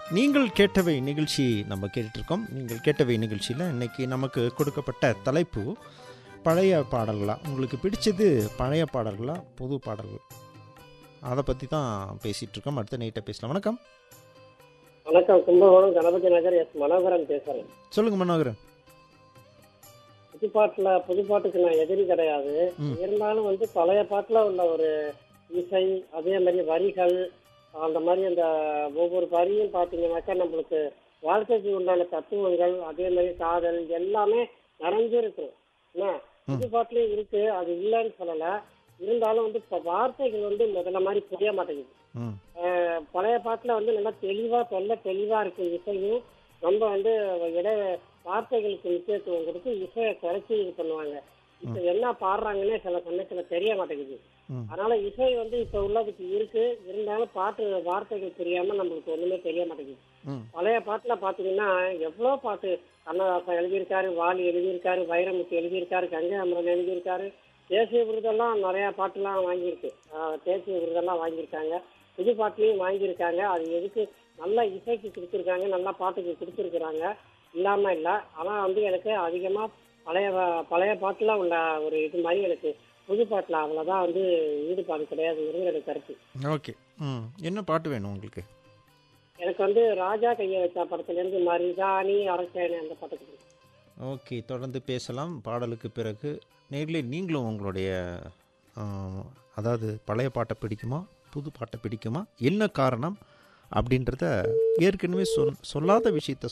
நீங்கள் கேட்டவை நிகழ்ச்சி நம்ம கேட்டுட்ருக்கோம் நீங்கள் கேட்டவை நிகழ்ச்சியில் இன்னைக்கு நமக்கு கொடுக்கப்பட்ட தலைப்பு பழைய பாடல்களா உங்களுக்கு பிடிச்சது பழைய பாடல்களா புது பாடல்கள் அதை பற்றி தான் பேசிகிட்டு இருக்கோம் அடுத்த நைட்டை பேசலாம் வணக்கம் வணக்கம் கும்பகோணம் கணபதி நகர் எஸ் மனோகரன் பேசுறேன் சொல்லுங்கள் மனோகரன் புது பாட்டுல புது பாட்டுக்கு நான் எதிரி கிடையாது ம். இருந்தாலும் வந்து பழைய பாட்டுல உள்ள ஒரு இசை அதே மாதிரி வரிகள் அந்த மாதிரி அந்த ஒவ்வொரு வரியும் பார்த்தீங்கன்னாக்கா நம்மளுக்கு வாழ்க்கைக்கு உண்டான தத்துவங்கள் அதே மாதிரி காதல் எல்லாமே நிறைஞ்சு இருக்கு என்ன புது பாட்டுலயும் இருக்கு அது இல்லைன்னு சொல்லல இருந்தாலும் வந்து இப்ப வார்த்தைகள் வந்து முதல்ல மாதிரி புரிய மாட்டேங்குது ம் அஹ் பழைய பாட்டுல வந்து நல்லா தெளிவா சொல்ல தெளிவா இருக்கு இசையும் ரொம்ப வந்து இட வார்த்தைகளுக்கு முக்கியத்துவம் கொடுத்து இசையை குறைச்சி இது பண்ணுவாங்க இப்ப என்ன பாடுறாங்கன்னே சில சமயத்துல தெரிய மாட்டேங்குது ம் அதனால இசை வந்து இப்ப உள்ளதுக்கு இருக்கு இருந்தாலும் பாட்டு வார்த்தைகள் தெரியாம நம்மளுக்கு ஒண்ணுமே தெரிய மாட்டேங்குது ம் பழைய பாட்டுல பாத்தீங்கன்னா எவ்வளவு பாட்டு கண்ணதாசன் எழுதியிருக்காரு வாலி எழுதியிருக்காரு வைரமுத்து எழுதியிருக்காரு கங்கை அமரன் எழுதியிருக்காரு தேசிய விருதெல்லாம் நிறைய பாட்டுலாம் வாங்கியிருக்கு ஆஹ் தேசிய விருதெல்லாம் வாங்கியிருக்காங்க புது பாட்டுலையும் வாங்கியிருக்காங்க அது எதுக்கு நல்ல இசைக்கு கொடுத்துருக்காங்க நல்ல பாட்டுக்கு கொடுத்துருக்குறாங்க இல்லாம இல்ல ஆனா வந்து எனக்கு அதிகமா பழைய வ- பழைய பாட்டுல உள்ள ஒரு இது மாதிரி எனக்கு புது பாட்டுல அவ்வளவுதான் வந்து ஈடுபாடு கிடையாதுங்கிறது எனக்கு கருத்து ஓகே ம் என்ன பாட்டு வேணும் உங்களுக்கு எனக்கு வந்து ராஜா கையை வச்சா படத்துல இருந்து மரிதானி அரசேனி அந்த பாட்டுக்கு பிடிக்கும். ஓகே தொடர்ந்து பேசலாம் பாடலுக்கு பிறகு நேர்களே நீங்களும் உங்களுடைய ஆ, அதாவது பழைய பாட்டை பிடிக்குமா புது பாட்டை பிடிக்குமா என்ன காரணம் அப்படின்றத ஏற்கனவே சொல் சொல்லாத விஷயத்த